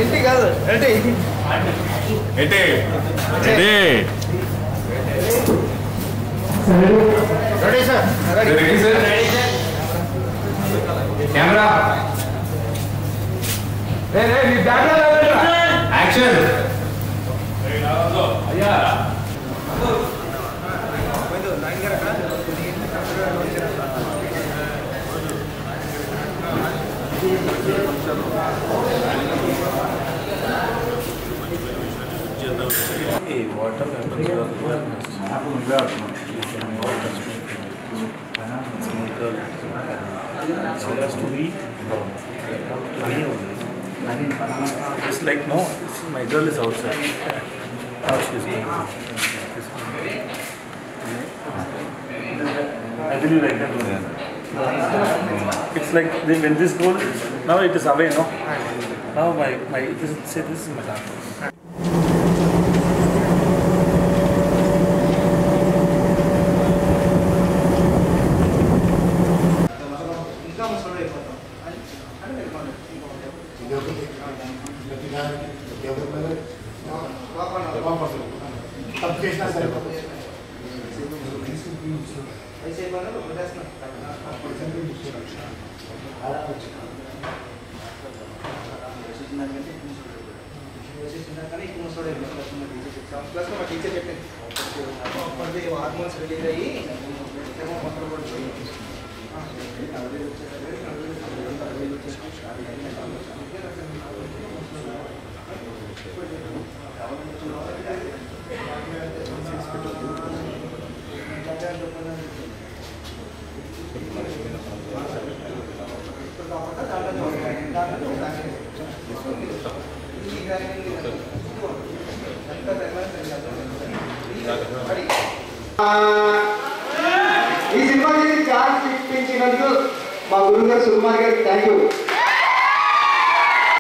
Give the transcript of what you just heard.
ఇంటి కాదు రెడీ ఏంటి ఏంటి ready sir ready ready sir camera action అయ్యా It's like no, it's, my girl is outside. Now she's going. I believe like that. It's like the- when this goal, now it is away, no? Now my, my, this, is- say this is my dad. ఇంకా ముసలి అయిపోతాం అని అని వెళ్ళిపోతాం ऐसे बना तो प्रयास ప్లస్ మా టీచర్ చెప్పింది అప్పటిది హార్మోన్స్ రిలీజ్ అయ్యి ఏమో మొత్తం కూడా ఈ సినిమాకి ఛాన్స్ ఇప్పించినందుకు మా గురువు గారు సుకుమార్ గారికి థ్యాంక్ యూ